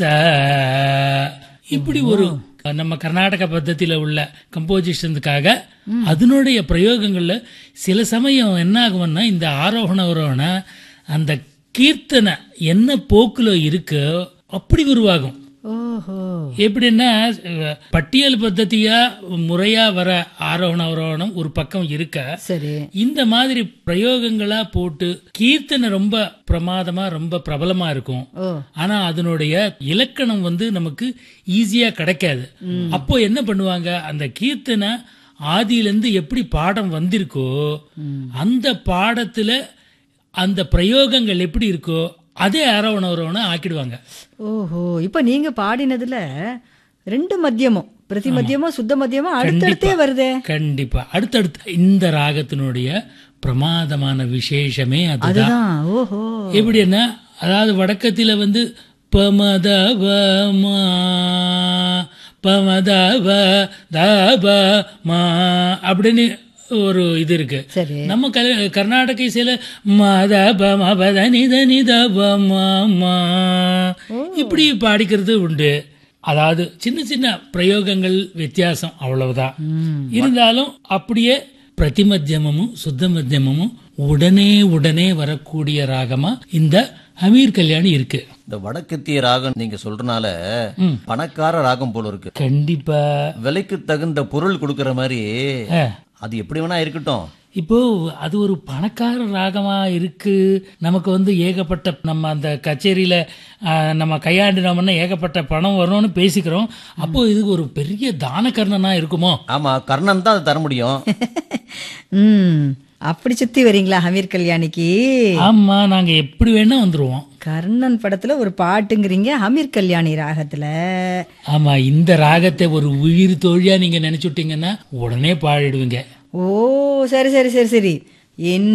த இப்படி ஒரு நம்ம கர்நாடக பத்தத்தில உள்ள கம்போசிஷனுக்காக அதனுடைய பிரயோகங்கள்ல சில சமயம் என்ன ஆகும்னா இந்த ஆரோகண அவரோகண அந்த கீர்த்தனை என்ன போக்குல இருக்கோ அப்படி உருவாகும் ஓஹோ எப்படின்னா அஹ், பட்டியல் பத்தத்தியா முறையா வர ஆரோகண அவரோகணம் ஒரு பக்கம் இருக்க சரி இந்த மாதிரி பிரயோகங்களா போட்டு கீர்த்தனை ரொம்ப பிரமாதமா ரொம்ப பிரபலமா இருக்கும் ஓ ஆனா அதனுடைய இலக்கணம் வந்து நமக்கு ஈஸியா கிடைக்காது அப்போ என்ன பண்ணுவாங்க அந்த கீர்த்தனை ஆதியிலேருந்து எப்படி பாடம் வந்திருக்கோ அந்த பாடத்துல அந்த பிரயோகங்கள் எப்படி இருக்கோ அதே ஆரோவணவரோன ஆக்கிடுவாங்க ஓஹோ இப்ப நீங்க பாடினதுல ரெண்டு மத்தியமும் பிரதி மத்தியமும் சுத்த மத்தியமும் அடுத்தடுத்தே வருதே கண்டிப்பா அடுத்தடுத்து இந்த ராகத்தினுடைய பிரமாதமான விசேஷமே அதுதான் அதுதான் ஓஹோ எப்படின்னா அதாவது வடக்கத்துல வந்து பமதவ மா பமதவ தப மா அப்படின்னு ஒரு இது இருக்கு சரி நம்ம கல- கர்நாடக இசையில மத பம பத நித நித ப மா இப்படி பாடிக்கிறது உண்டு அதாவது சின்ன சின்ன பிரயோகங்கள் வித்தியாசம் அவ்வளவுதான் ம். இருந்தாலும் அப்படியே பிரதிமத்தியமும் சுத்த மத்தியமும் உடனே உடனே வரக்கூடிய ராகமா இந்த அமீர் கல்யாணி இருக்கு இந்த வடக்கத்திய ராகம் நீங்க சொல்றனால ம். பணக்கார ராகம் போல இருக்கு கண்டிப்பா விலைக்கு தகுந்த பொருள் கொடுக்கற மாதிரி அஹ், அது எப்படி வேணா இருக்கட்டும் இப்போ அது ஒரு பணக்கார ராகமா இருக்கு நமக்கு வந்து ஏகப்பட்ட நம்ம அந்த கச்சேரியில அஹ், நம்ம கையாண்டினோம்னா ஏகப்பட்ட பணம் வரும்னு பேசிக்கிறோம் அப்போ இது ஒரு பெரிய தானகர்ணனா இருக்குமோ ஆமா கர்ணன் தான் அதை தர முடியும் ம் அப்படி சுத்தி வரீங்களா ஹமீர் கல்யாணிக்கு ஆமா நாங்க எப்படி வேணா வந்துருவோம் கர்ணன் படத்துல ஒரு பாட்டுங்கிறீங்க ஹமீர் கல்யாணி ராகத்துல ஆமா இந்த ராகத்தை ஒரு உயிர் தோழியா நீங்க நினைச்சுட்டீங்கன்னா உடனே பாடிடுவீங்க ஓ சரி சரி சரி சரி என்